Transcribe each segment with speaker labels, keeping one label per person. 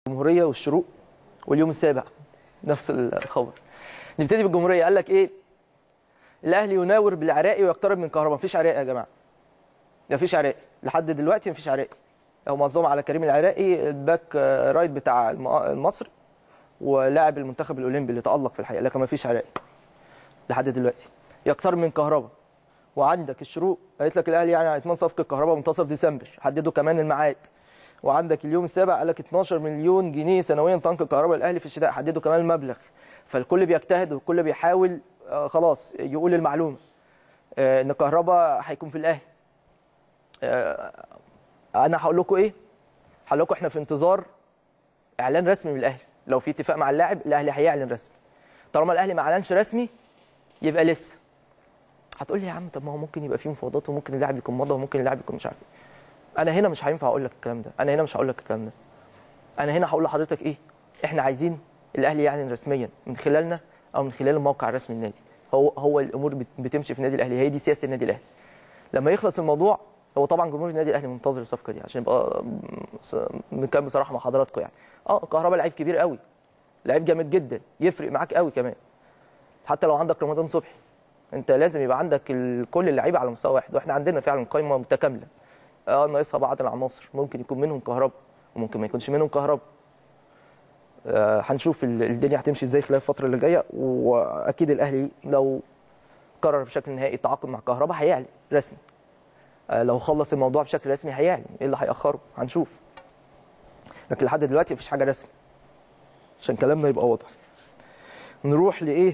Speaker 1: الجمهوريه والشروق واليوم السابع نفس الخبر نبتدي بالجمهوريه قال لك ايه الاهلي يناور بالعراقي ويقترب من كهرباء مفيش عراقي يا جماعه مفيش عراقي لحد دلوقتي مفيش عراقي هو مصدوم على كريم العراقي الباك آه، رايت بتاع الم- المصري ولاعب المنتخب الاولمبي اللي تالق في الحقيقه لكن مفيش عراقي لحد دلوقتي يقترب من كهرباء وعندك الشروق قالت لك الاهلي يعني هيتمنى صفقه كهرباء منتصف ديسمبر حددوا كمان الميعاد وعندك اليوم السابع قال لك 12 مليون جنيه سنويا تنقل كهرباء الاهلي في الشتاء حددوا كمان المبلغ فالكل بيجتهد والكل بيحاول آه، خلاص يقول المعلومه آه، ان كهرباء هيكون في الاهلي آه، انا هقول لكم ايه هقول لكم احنا في انتظار اعلان رسمي من الاهلي لو في اتفاق مع اللاعب الاهلي هيعلن رسمي طالما الاهلي ما اعلنش رسمي يبقى لسه هتقول لي يا عم طب ما هو ممكن يبقى فيه مفاوضات وممكن اللاعب يكون مضى وممكن اللاعب يكون مش عارف ايه انا هنا مش هينفع اقول لك الكلام ده انا هنا مش هقول لك الكلام ده انا هنا هقول لحضرتك ايه احنا عايزين الاهلي يعلن رسميا من خلالنا او من خلال الموقع الرسمي للنادي هو هو الامور بت- بتمشي في النادي الاهلي هي دي سياسه النادي الاهلي لما يخلص الموضوع هو طبعا جمهور النادي الاهلي منتظر الصفقه دي عشان يبقى بنتكلم بصراحه مع حضراتكم يعني اه كهربا لعيب كبير قوي لعيب جامد جدا يفرق معاك قوي كمان حتى لو عندك رمضان صبحي انت لازم يبقى عندك ال- كل اللعيبه على مستوى واحد واحنا عندنا فعلا قائمه متكامله اه ناقصها بعض العناصر ممكن يكون منهم كهرباء وممكن ما يكونش منهم كهرباء آه هنشوف ال- الدنيا هتمشي ازاي خلال الفتره اللي جايه واكيد الاهلي لو قرر بشكل نهائي التعاقد مع كهرباء هيعلن رسمي آه لو خلص الموضوع بشكل رسمي هيعلن ايه اللي هيأخره هنشوف لكن لحد دلوقتي مفيش حاجه رسمي عشان كلامنا يبقى واضح نروح لايه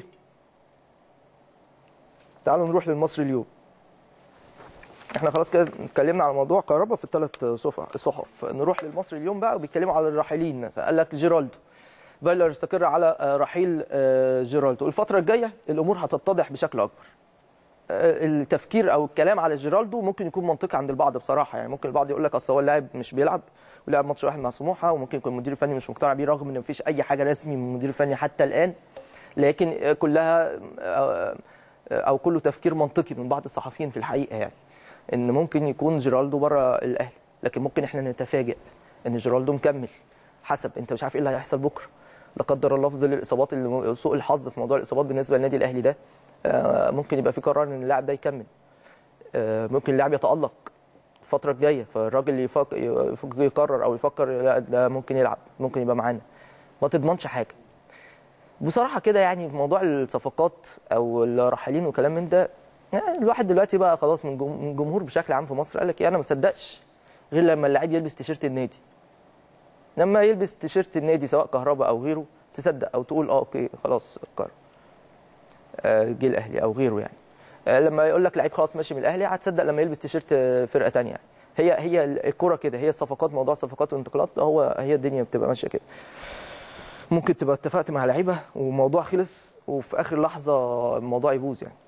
Speaker 1: تعالوا نروح للمصري اليوم احنا خلاص كده اتكلمنا على موضوع كهربا في الثلاث صفح صحف نروح للمصري اليوم بقى وبيتكلموا على الراحلين مثلا قال لك جيرالدو فايلر استقر على آه، رحيل آه، جيرالدو الفتره الجايه الامور هتتضح بشكل اكبر آه، التفكير او الكلام على جيرالدو ممكن يكون منطقي عند البعض بصراحه يعني ممكن البعض يقول لك اصل هو اللاعب مش بيلعب ولعب ماتش واحد مع سموحه وممكن يكون المدير الفني مش مقتنع بيه رغم ان مفيش اي حاجه رسمي من المدير الفني حتى الان لكن آه، كلها آه، او كله تفكير منطقي من بعض الصحفيين في الحقيقه يعني ان ممكن يكون جيرالدو بره الاهلي لكن ممكن احنا نتفاجئ ان جيرالدو مكمل حسب انت مش عارف ايه اللي هيحصل بكره لا قدر الله في ظل الاصابات اللي سوء الحظ في موضوع الاصابات بالنسبه للنادي الاهلي ده آه، ممكن يبقى في قرار ان اللاعب ده يكمل آه، ممكن اللاعب يتالق الفتره الجايه فالراجل يفك... يفك- يقرر او يفكر لا ده ممكن يلعب ممكن يبقى معانا ما تضمنش حاجه بصراحه كده يعني في موضوع الصفقات او الراحلين وكلام من ده يعني الواحد دلوقتي بقى خلاص من جم- من الجمهور بشكل عام في مصر قال لك ايه انا ما صدقش غير لما اللاعب يلبس تيشيرت النادي لما يلبس تيشيرت النادي سواء كهرباء او غيره تصدق او تقول اه اوكي خلاص فكر آه، جه الاهلي او غيره يعني آه، لما يقول لك لعيب خلاص ماشي من الاهلي هتصدق لما يلبس تيشيرت آه، فرقه تانية يعني هي هي الكره كده هي الصفقات موضوع الصفقات والانتقالات هو هي الدنيا بتبقى ماشيه كده ممكن تبقى اتفقت مع لعيبه وموضوع خلص وفي اخر لحظه الموضوع يبوظ يعني